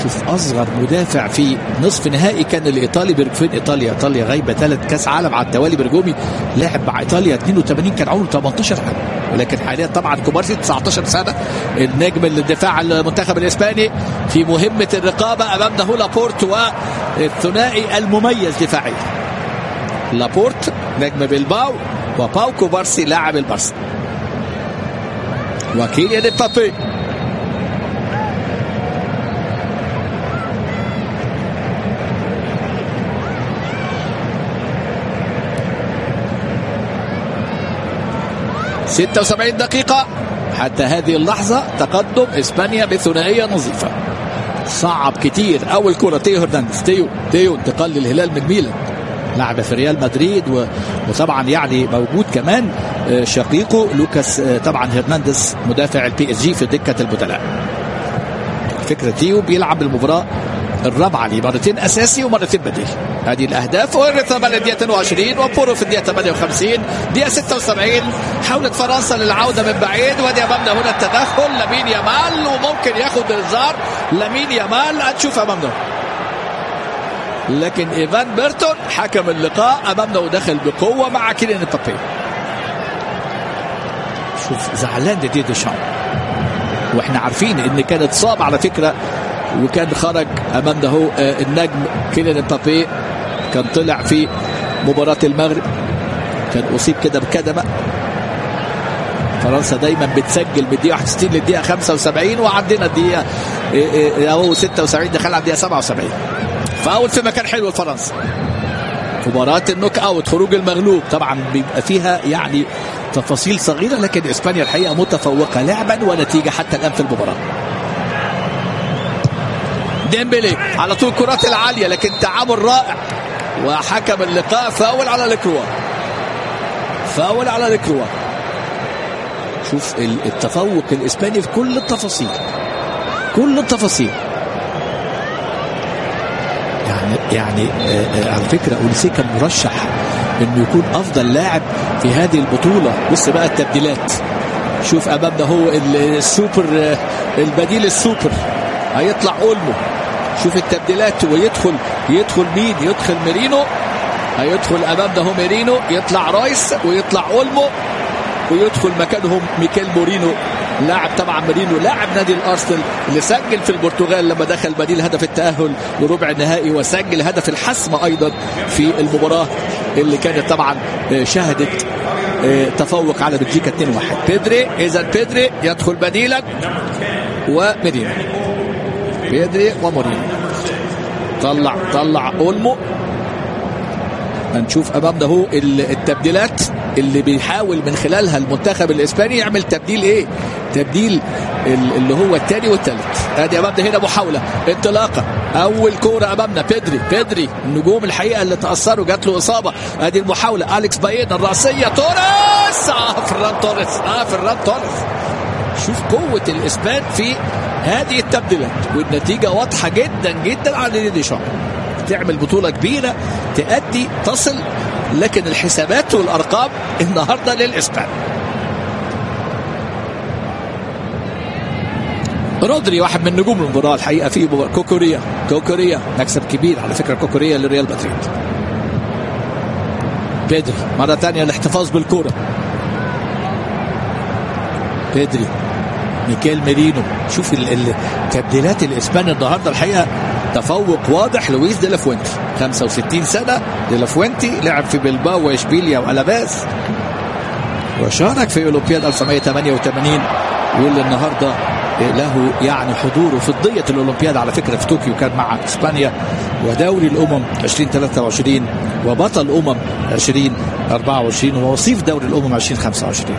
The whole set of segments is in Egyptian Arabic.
شوف اصغر مدافع في نصف نهائي كان الايطالي فين ايطاليا ايطاليا غايبه ثلاث كاس عالم على التوالي برجومي لعب مع ايطاليا 82 كان عمره 18 عام ولكن حاليا طبعا كوبارسي 19 سنه النجم الدفاع المنتخب الاسباني في مهمه الرقابه امامه لابورت والثنائي المميز دفاعيا لابورت نجم بيلباو وباو كوبارسي لاعب البارسا وكيليان امبابي ستة وسبعين دقيقة حتى هذه اللحظة تقدم إسبانيا بثنائية نظيفة صعب كتير أول كرة تيو هرنانديز تيو تيو انتقال للهلال من ميلان لعب في ريال مدريد و... وطبعا يعني موجود كمان شقيقه لوكاس طبعا هرنانديز مدافع البي اس جي في دكة البدلاء فكرة تيو بيلعب المباراة الرابعة ليه مرتين أساسي ومرتين بديل هذه الأهداف ورثم الدقيقة 22 وبورو في الدقيقة 58 دقيقة 76 حاولت فرنسا للعودة من بعيد ودي أمامنا هنا التدخل لامين يامال وممكن ياخد إنذار لامين يامال هتشوف أمامنا لكن إيفان بيرتون حكم اللقاء أمامنا ودخل بقوة مع كيليان مبابي شوف زعلان دي ديشان واحنا عارفين ان كان اتصاب على فكره وكان خرج امامنا هو النجم كيليان امبابي كان طلع في مباراه المغرب كان اصيب كده بكدمه فرنسا دايما بتسجل من الدقيقه 61 للدقيقه 75 وعندنا الدقيقه اهو 76 دخل على الدقيقه 77 فاول في مكان حلو لفرنسا مباراة النوك اوت خروج المغلوب طبعا بيبقى فيها يعني تفاصيل صغيرة لكن اسبانيا الحقيقة متفوقة لعبا ونتيجة حتى الان في المباراة ديمبلي على طول الكرات العاليه لكن تعامل رائع وحكم اللقاء فاول على الكروا فاول على الكروا شوف التفوق الاسباني في كل التفاصيل كل التفاصيل يعني يعني آه على فكره اوليسيكا مرشح انه يكون افضل لاعب في هذه البطوله بص بقى التبديلات شوف امامنا هو السوبر البديل السوبر هيطلع اولمو شوف التبديلات ويدخل يدخل مين يدخل ميرينو هيدخل امامنا هو ميرينو يطلع رايس ويطلع اولمو ويدخل مكانهم ميكيل مورينو لاعب طبعا مورينو لاعب نادي الارسنال اللي سجل في البرتغال لما دخل بديل هدف التاهل لربع النهائي وسجل هدف الحسم ايضا في المباراه اللي كانت طبعا شهدت تفوق على بلجيكا 2-1 بيدري اذا بيدري يدخل بديلا وميرينو بيدري ومورينو طلع طلع اولمو هنشوف امامنا اهو التبديلات اللي بيحاول من خلالها المنتخب الاسباني يعمل تبديل ايه؟ تبديل اللي هو الثاني والثالث ادي امامنا هنا محاوله انطلاقه اول كوره امامنا بيدري بيدري النجوم الحقيقه اللي تاثروا جات له اصابه ادي المحاوله اليكس باين الراسيه توريس اه فران توريس اه فران توريس شوف قوه الاسبان في هذه التبديلات والنتيجه واضحه جدا جدا على ديشان تعمل بطوله كبيره تأدي تصل لكن الحسابات والارقام النهارده للاسبان رودري واحد من نجوم المباراه الحقيقه في مباراه كوكوريا كوكوريا مكسب كبير على فكره كوكوريا لريال مدريد بيدري مره ثانيه الاحتفاظ بالكوره بيدري ميكيل ميرينو شوف التبديلات الاسبان النهارده الحقيقه تفوق واضح لويس دي لافوينتي 65 سنه دي لافوينتي لعب في بلباو واشبيليا والافاس وشارك في اولمبياد 1988 واللي النهارده له يعني حضوره فضية الأولمبياد على فكرة في طوكيو كان مع إسبانيا ودوري الأمم 2023 وبطل أمم 2024 ووصيف دوري الأمم 2025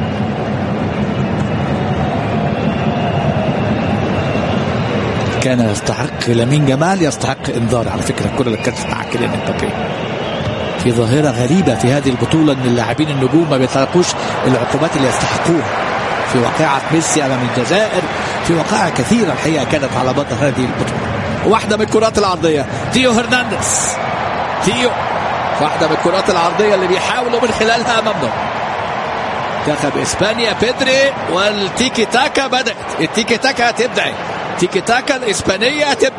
كان يستحق لامين جمال يستحق انذار على فكره الكره اللي كانت مع كيليان امبابي في ظاهرة غريبة في هذه البطولة أن اللاعبين النجوم ما بيتلقوش العقوبات اللي يستحقوها في واقعة ميسي أمام الجزائر في وقائع كثيرة الحقيقة كانت على بطل هذه البطولة واحدة من الكرات العرضية تيو هرنانديز تيو واحدة من الكرات العرضية اللي بيحاولوا من خلالها أمامنا منتخب اسبانيا بيدري والتيكي تاكا بدات التيكي تاكا هتبدا تيكي تاكا الاسبانيه تبدا